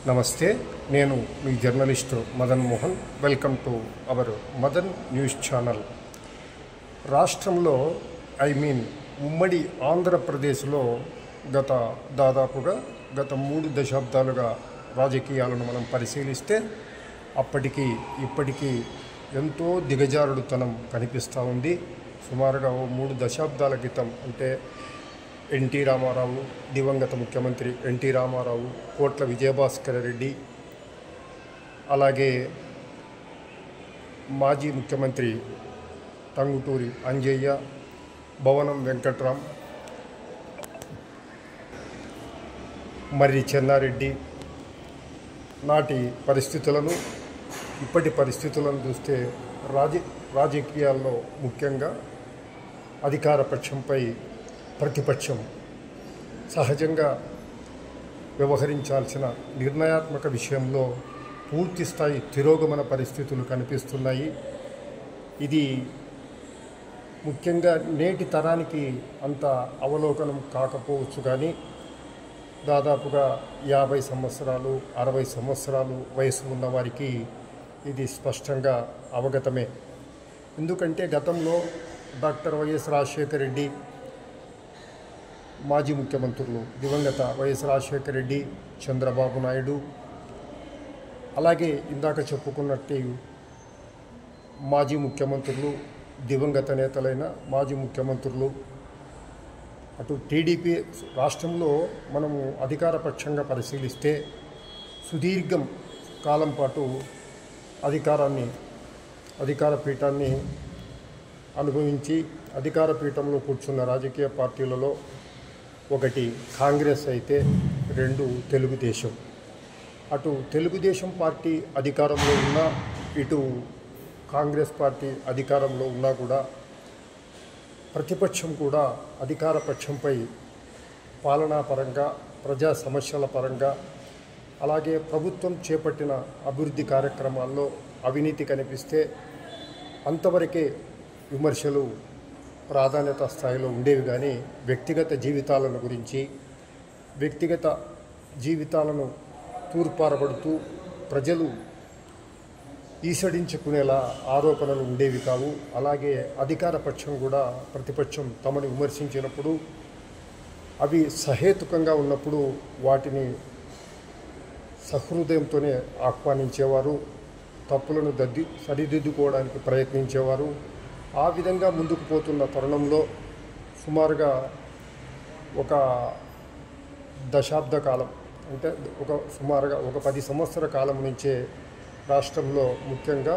నమస్తే నేను మీ journalist Madan Mohan welcome to our Madan news channel రాష్ట్రంలో ఐ మీన్ ఉమ్మడి ఆంధ్రప్రదేశ్లో గత దాదాపుగా గత మూడు దశాబ్దాలుగా రాజకీయాలను మనం పరిశీలిస్తే అప్పటికి ఇప్పటికీ ఎంతో దిగజారుడుతనం కనిపిస్తూ ఉంది సుమారుగా ఓ మూడు దశాబ్దాల క్రితం అంటే ఎన్టీ రామారావు దివంగత ముఖ్యమంత్రి ఎన్టీ రామారావు కోట్ల విజయభాస్కర రెడ్డి అలాగే మాజీ ముఖ్యమంత్రి టంగుటూరి అంజయ్య భవనం వెంకట్రామ్ మర్రి చెన్నారెడ్డి నాటి పరిస్థితులను ఇప్పటి పరిస్థితులను చూస్తే రాజ రాజకీయాల్లో ముఖ్యంగా అధికార పక్షంపై ప్రతిపక్షం సహజంగా వ్యవహరించాల్సిన నిర్ణయాత్మక విషయంలో పూర్తి స్థాయి తిరోగమన పరిస్థితులు కనిపిస్తున్నాయి ఇది ముఖ్యంగా నేటి తరానికి అంత అవలోకనం కాకపోవచ్చు కానీ దాదాపుగా యాభై సంవత్సరాలు అరవై సంవత్సరాలు వయసు ఉన్న వారికి ఇది స్పష్టంగా అవగతమే ఎందుకంటే గతంలో డాక్టర్ వైఎస్ రాజశేఖర రెడ్డి మాజీ ముఖ్యమంత్రులు దివంగత వైఎస్ రాజశేఖర రెడ్డి చంద్రబాబు నాయుడు అలాగే ఇందాక చెప్పుకున్నట్టు మాజీ ముఖ్యమంత్రులు దివంగత నేతలైన మాజీ ముఖ్యమంత్రులు అటు టీడీపీ రాష్ట్రంలో మనము అధికార పక్షంగా పరిశీలిస్తే సుదీర్ఘం కాలం పాటు అధికారాన్ని అధికార పీఠాన్ని అనుభవించి అధికార పీఠంలో కూర్చున్న రాజకీయ పార్టీలలో ఒకటి కాంగ్రెస్ అయితే రెండు తెలుగుదేశం అటు తెలుగుదేశం పార్టీ అధికారంలో ఉన్న ఇటు కాంగ్రెస్ పార్టీ అధికారంలో ఉన్నా కూడా ప్రతిపక్షం కూడా అధికార పక్షంపై పాలనా పరంగా ప్రజా సమస్యల పరంగా అలాగే ప్రభుత్వం చేపట్టిన అభివృద్ధి కార్యక్రమాల్లో అవినీతి కనిపిస్తే అంతవరకే విమర్శలు ప్రాధాన్యత స్థాయిలో ఉండేవి కానీ వ్యక్తిగత జీవితాలను గురించి వ్యక్తిగత జీవితాలను తూర్పారబడుతూ ప్రజలు ఈసడించుకునేలా ఆరోపణలు ఉండేవి కావు అలాగే అధికార పక్షం కూడా ప్రతిపక్షం తమను విమర్శించినప్పుడు అవి సహేతుకంగా ఉన్నప్పుడు వాటిని సహృదయంతోనే ఆహ్వానించేవారు తప్పులను దద్ది సరిదిద్దుకోవడానికి ప్రయత్నించేవారు ఆ విధంగా ముందుకు పోతున్న తరుణంలో సుమారుగా ఒక దశాబ్ద కాలం అంటే ఒక సుమారుగా ఒక పది సంవత్సర కాలం నుంచే రాష్ట్రంలో ముఖ్యంగా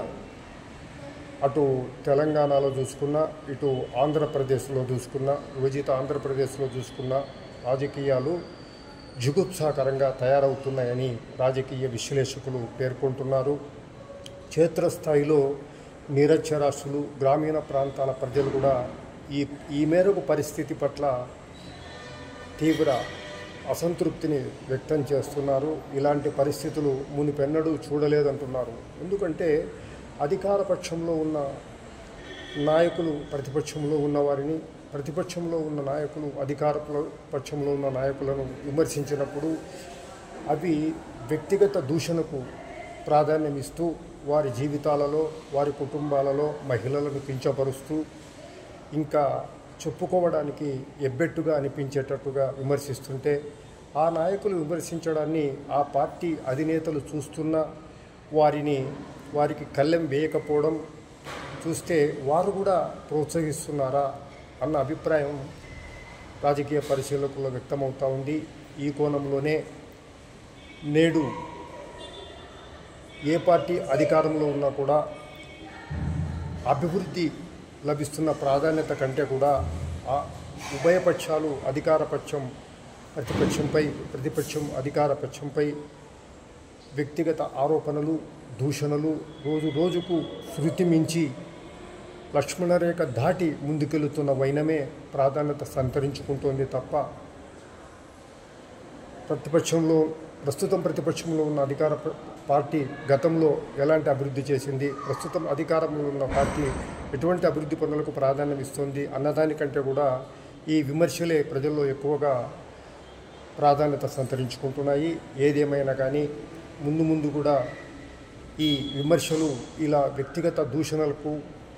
అటు తెలంగాణలో చూసుకున్న ఇటు ఆంధ్రప్రదేశ్లో చూసుకున్న విభజిత ఆంధ్రప్రదేశ్లో చూసుకున్న రాజకీయాలు జుగుప్సాకరంగా తయారవుతున్నాయని రాజకీయ విశ్లేషకులు పేర్కొంటున్నారు క్షేత్రస్థాయిలో నిరక్షరాస్యులు గ్రామీణ ప్రాంతాల ప్రజలు కూడా ఈ ఈ మేరకు పరిస్థితి పట్ల తీవ్ర అసంతృప్తిని వ్యక్తం చేస్తున్నారు ఇలాంటి పరిస్థితులు మునిపెన్నడూ చూడలేదంటున్నారు ఎందుకంటే అధికార పక్షంలో ఉన్న నాయకులు ప్రతిపక్షంలో ఉన్న వారిని ప్రతిపక్షంలో ఉన్న నాయకులు అధికార ప్ర- పక్షంలో ఉన్న నాయకులను విమర్శించినప్పుడు అవి వ్యక్తిగత దూషణకు ప్రాధాన్యం ఇస్తూ వారి జీవితాలలో వారి కుటుంబాలలో మహిళలను కించపరుస్తూ ఇంకా చెప్పుకోవడానికి ఎబ్బెట్టుగా అనిపించేటట్టుగా విమర్శిస్తుంటే ఆ నాయకులు విమర్శించడాన్ని ఆ పార్టీ అధినేతలు చూస్తున్న వారిని వారికి కళ్ళెం వేయకపోవడం చూస్తే వారు కూడా ప్రోత్సహిస్తున్నారా అన్న అభిప్రాయం రాజకీయ పరిశీలకుల్లో వ్యక్తమవుతూ ఉంది ఈ కోణంలోనే నేడు ఏ పార్టీ అధికారంలో ఉన్నా కూడా అభివృద్ధి లభిస్తున్న ప్రాధాన్యత కంటే కూడా ఆ ఉభయపక్షాలు అధికార పక్షం ప్రతిపక్షంపై ప్రతిపక్షం అధికార పక్షంపై వ్యక్తిగత ఆరోపణలు దూషణలు రోజు రోజుకు శృతి మించి లక్ష్మణరేఖ దాటి ముందుకెళ్తున్న వైనమే ప్రాధాన్యత సంతరించుకుంటోంది తప్ప ప్రతిపక్షంలో ప్రస్తుతం ప్రతిపక్షంలో ఉన్న అధికార ప- పార్టీ గతంలో ఎలాంటి అభివృద్ధి చేసింది ప్రస్తుతం అధికారంలో ఉన్న పార్టీ ఎటువంటి అభివృద్ధి పనులకు ప్రాధాన్యం ఇస్తుంది అన్నదానికంటే కూడా ఈ విమర్శలే ప్రజల్లో ఎక్కువగా ప్రాధాన్యత సంతరించుకుంటున్నాయి ఏదేమైనా కానీ ముందు ముందు కూడా ఈ విమర్శలు ఇలా వ్యక్తిగత దూషణలకు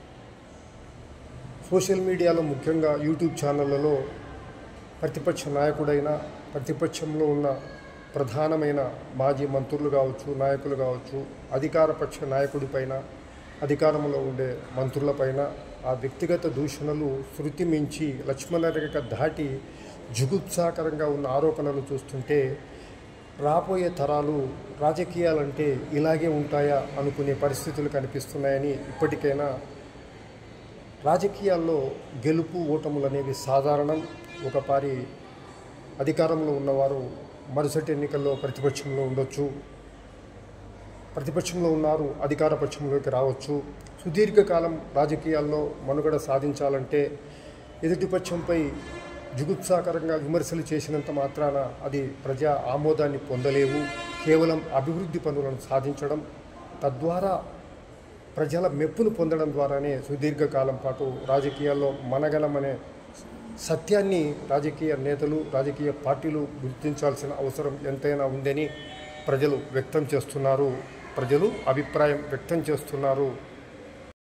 సోషల్ మీడియాలో ముఖ్యంగా యూట్యూబ్ ఛానళ్లలో ప్రతిపక్ష నాయకుడైన ప్రతిపక్షంలో ఉన్న ప్రధానమైన మాజీ మంత్రులు కావచ్చు నాయకులు కావచ్చు అధికార పక్ష నాయకుడిపైన అధికారంలో ఉండే మంత్రులపైన ఆ వ్యక్తిగత దూషణలు శృతి మించి లక్ష్మణరేఖ దాటి జుగుప్సాకరంగా ఉన్న ఆరోపణలు చూస్తుంటే రాబోయే తరాలు రాజకీయాలంటే ఇలాగే ఉంటాయా అనుకునే పరిస్థితులు కనిపిస్తున్నాయని ఇప్పటికైనా రాజకీయాల్లో గెలుపు ఓటములు అనేవి సాధారణం ఒక పారి అధికారంలో ఉన్నవారు మరుసటి ఎన్నికల్లో ప్రతిపక్షంలో ఉండొచ్చు ప్రతిపక్షంలో ఉన్నారు అధికార పక్షంలోకి రావచ్చు సుదీర్ఘకాలం రాజకీయాల్లో మనుగడ సాధించాలంటే ఎదుటిపక్షంపై జుగుప్సాకరంగా విమర్శలు చేసినంత మాత్రాన అది ప్రజా ఆమోదాన్ని పొందలేవు కేవలం అభివృద్ధి పనులను సాధించడం తద్వారా ప్రజల మెప్పును పొందడం ద్వారానే సుదీర్ఘకాలం పాటు రాజకీయాల్లో మనగలమనే సత్యాన్ని రాజకీయ నేతలు రాజకీయ పార్టీలు గుర్తించాల్సిన అవసరం ఎంతైనా ఉందని ప్రజలు వ్యక్తం చేస్తున్నారు ప్రజలు అభిప్రాయం వ్యక్తం చేస్తున్నారు